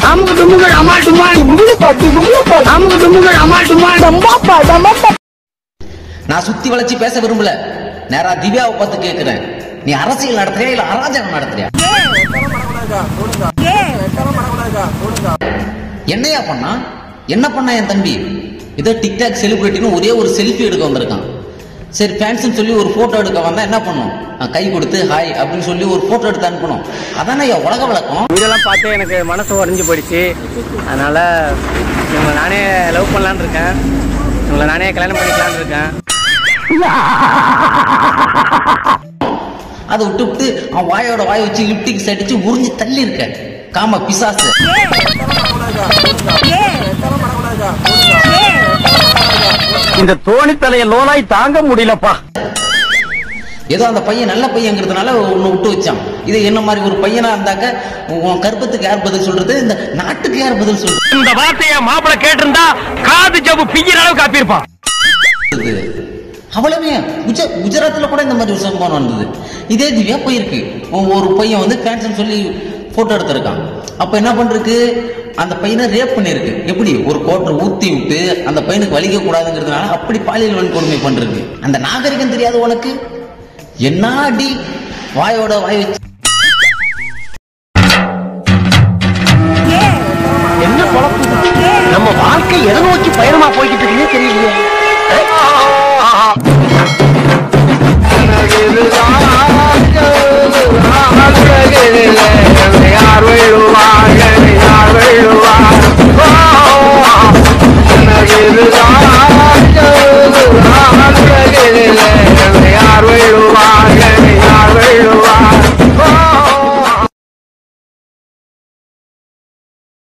அமுக்கு டுமுக்கு அமால் டுமால் அமுக்கு டுமுக்கு அமால் டுமால் நான் சுத்தி வளைச்சு பேச விரும்பல நேரா திவ்யாவை பார்த்து கேக்குறேன் நீ அரசியல் நடத்துறியா இல்ல அராஜகம் நடத்துறியா என்னையா பண்ணா என்ன பண்ணா என் தம்பி ஏதோ டிக்டாக் செலிபிரிட்டின்னு ஒரே ஒரு செல்ஃபி எடுக்க வந்திருக்கான் சரி ஃபேன்ஸ்னு சொல்லி ஒரு போட்டோ எடுக்க வந்தா என்ன பண்ணும் நான் கை கொடுத்து ஹாய் அப்படின்னு சொல்லி ஒரு போட்டோ எடுத்து அனுப்பணும் அதானே ஐயா உலக வழக்கம் இதெல்லாம் பார்த்து எனக்கு மனசு உடஞ்சு போயிடுச்சு அதனால இவங்களை நானே லவ் பண்ணலான்னு இருக்கேன் இவங்களை நானே கல்யாணம் பண்ணிக்கலான்னு இருக்கேன் அதை விட்டு விட்டு அவன் வாயோட வாய் வச்சு லிப்டிக்ஸ் அடிச்சு உறிஞ்சு தள்ளி இருக்க காம பிசாசு இந்த தோணித்தலைய லோனாய் தாங்க முடியலப்பா ஏதோ அந்த பையன் நல்ல பையங்கிறதுனால உன்னை விட்டு வச்சான் இது என்ன மாதிரி ஒரு பையனா இருந்தாக்க உன் கற்பத்துக்கு யார் பதில் சொல்றது இந்த நாட்டுக்கு யார் பதில் சொல்றது இந்த வார்த்தைய மாப்பிள்ள கேட்டிருந்தா காது ஜவு பிய்யற அளவுக்கு காப்பியிருப்பான் அவ்வளவே குஜ குஜராத்ல கூட இந்த மாதிரி ஒரு சம்பவம் நடந்தது இதே திவ்யா போயிருக்கு ஒ- ஒரு பையன் வந்து ஃபேன்ஸ்னு சொல்லி போட்டோ எடுத்திருக்கான் அப்ப என்ன பண்றது அந்த பையனை ரேப் பண்ணிருக்கு எப்படி ஒரு கோட்டர் ஊத்தி விட்டு அந்த பையனுக்கு வலிக்க கூடாதுங்கிறதுனால அப்படி பாலியல் வன்கொடுமை பண்றது அந்த நாகரிகம் தெரியாது உனக்கு என்ன அடி வாயோட வாய் வச்சு